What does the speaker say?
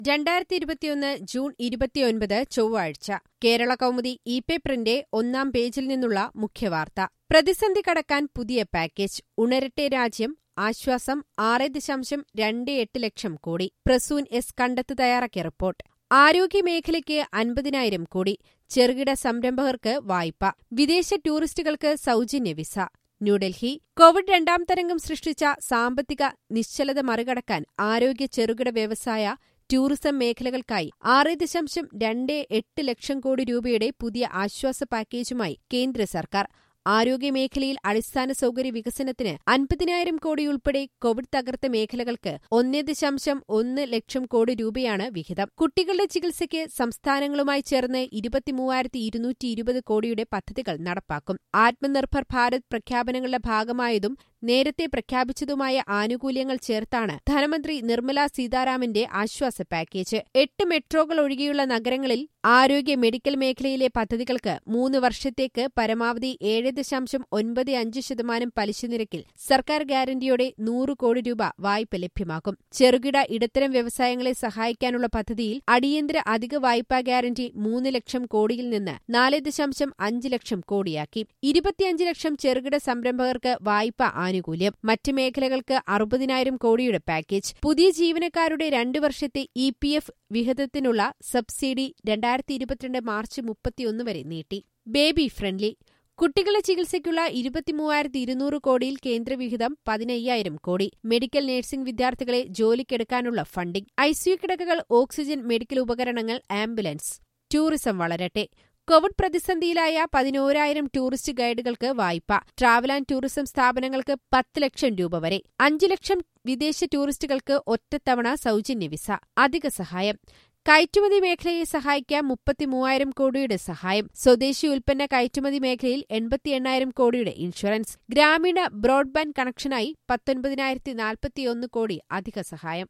രണ്ടായിരത്തി ഇരുപത്തിയൊന്ന് ജൂൺ ഇരുപത്തിയൊൻപത് ചൊവ്വാഴ്ച കേരള കൗമുദി ഇ പേപ്പറിന്റെ ഒന്നാം പേജിൽ നിന്നുള്ള മുഖ്യവാർത്ത പ്രതിസന്ധി കടക്കാൻ പുതിയ പാക്കേജ് ഉണരട്ടെ രാജ്യം ആശ്വാസം ആറ് ദശാംശം രണ്ട് എട്ട് ലക്ഷം കോടി പ്രസൂൻ എസ് കണ്ടെത്ത് തയ്യാറാക്കിയ റിപ്പോർട്ട് ആരോഗ്യമേഖലയ്ക്ക് അൻപതിനായിരം കോടി ചെറുകിട സംരംഭകർക്ക് വായ്പ വിദേശ ടൂറിസ്റ്റുകൾക്ക് സൗജന്യ വിസ ന്യൂഡൽഹി കോവിഡ് രണ്ടാം തരംഗം സൃഷ്ടിച്ച സാമ്പത്തിക നിശ്ചലത മറികടക്കാൻ ആരോഗ്യ ചെറുകിട വ്യവസായ ടൂറിസം മേഖലകൾക്കായി ആറ് ദശാംശം രണ്ട് എട്ട് ലക്ഷം കോടി രൂപയുടെ പുതിയ ആശ്വാസ പാക്കേജുമായി കേന്ദ്ര സർക്കാർ ആരോഗ്യമേഖലയിൽ അടിസ്ഥാന സൗകര്യ വികസനത്തിന് അൻപതിനായിരം കോടി ഉൾപ്പെടെ കോവിഡ് തകർത്ത മേഖലകൾക്ക് ഒന്ന് ദശാംശം ഒന്ന് ലക്ഷം കോടി രൂപയാണ് വിഹിതം കുട്ടികളുടെ ചികിത്സയ്ക്ക് സംസ്ഥാനങ്ങളുമായി ചേർന്ന് ഇരുപത്തിമൂവായിരത്തി ഇരുന്നൂറ്റി ഇരുപത് കോടിയുടെ പദ്ധതികൾ നടപ്പാക്കും ആത്മനിർഭർ ഭാരത് പ്രഖ്യാപനങ്ങളുടെ ഭാഗമായതും നേരത്തെ പ്രഖ്യാപിച്ചതുമായ ആനുകൂല്യങ്ങൾ ചേർത്താണ് ധനമന്ത്രി നിർമ്മല സീതാരാമന്റെ ആശ്വാസ പാക്കേജ് എട്ട് മെട്രോകൾ ഒഴികെയുള്ള നഗരങ്ങളിൽ ആരോഗ്യ മെഡിക്കൽ മേഖലയിലെ പദ്ധതികൾക്ക് മൂന്ന് വർഷത്തേക്ക് പരമാവധി ഏഴ് ദശാംശം ഒൻപത് അഞ്ച് ശതമാനം പലിശ നിരക്കിൽ സർക്കാർ ഗ്യാരണ്ടിയോടെ നൂറ് കോടി രൂപ വായ്പ ലഭ്യമാക്കും ചെറുകിട ഇടത്തരം വ്യവസായങ്ങളെ സഹായിക്കാനുള്ള പദ്ധതിയിൽ അടിയന്തര അധിക വായ്പാ ഗ്യാരണ്ടി മൂന്ന് ലക്ഷം കോടിയിൽ നിന്ന് നാല് ദശാംശം അഞ്ച് ലക്ഷം കോടിയാക്കി ഇരുപത്തിയഞ്ച് ലക്ഷം ചെറുകിട സംരംഭകർക്ക് വായ്പ ആനുകൂല്യം മറ്റ് മേഖലകൾക്ക് അറുപതിനായിരം കോടിയുടെ പാക്കേജ് പുതിയ ജീവനക്കാരുടെ രണ്ടു വർഷത്തെ ഇ പി എഫ് വിഹിതത്തിനുള്ള സബ്സിഡി രണ്ടായിരത്തി ഇരുപത്തിരണ്ട് മാർച്ച് മുപ്പത്തിയൊന്ന് വരെ നീട്ടി ബേബി ഫ്രണ്ട്ലി കുട്ടികളുടെ ചികിത്സയ്ക്കുള്ള ഇരുപത്തിമൂവായിരത്തി ഇരുന്നൂറ് കോടിയിൽ കേന്ദ്രവിഹിതം പതിനയ്യായിരം കോടി മെഡിക്കൽ നഴ്സിംഗ് വിദ്യാർത്ഥികളെ ജോലിക്കെടുക്കാനുള്ള ഫണ്ടിംഗ് ഐസിയു കിടക്കകൾ ഓക്സിജൻ മെഡിക്കൽ ഉപകരണങ്ങൾ ആംബുലൻസ് ടൂറിസം വളരട്ടെ കോവിഡ് പ്രതിസന്ധിയിലായ പതിനോരായിരം ടൂറിസ്റ്റ് ഗൈഡുകൾക്ക് വായ്പ ട്രാവൽ ആൻഡ് ടൂറിസം സ്ഥാപനങ്ങൾക്ക് പത്ത് ലക്ഷം രൂപ വരെ അഞ്ചു ലക്ഷം വിദേശ ടൂറിസ്റ്റുകൾക്ക് ഒറ്റത്തവണ സൗജന്യ വിസ അധിക സഹായം കയറ്റുമതി മേഖലയെ സഹായിക്കാൻ മുപ്പത്തിമൂവായിരം കോടിയുടെ സഹായം സ്വദേശി ഉൽപ്പന്ന കയറ്റുമതി മേഖലയിൽ എൺപത്തി എണ്ണായിരം കോടിയുടെ ഇൻഷുറൻസ് ഗ്രാമീണ ബ്രോഡ്ബാൻഡ് കണക്ഷനായി പത്തൊൻപതിനായിരത്തി നാൽപ്പത്തിയൊന്ന് കോടി അധിക സഹായം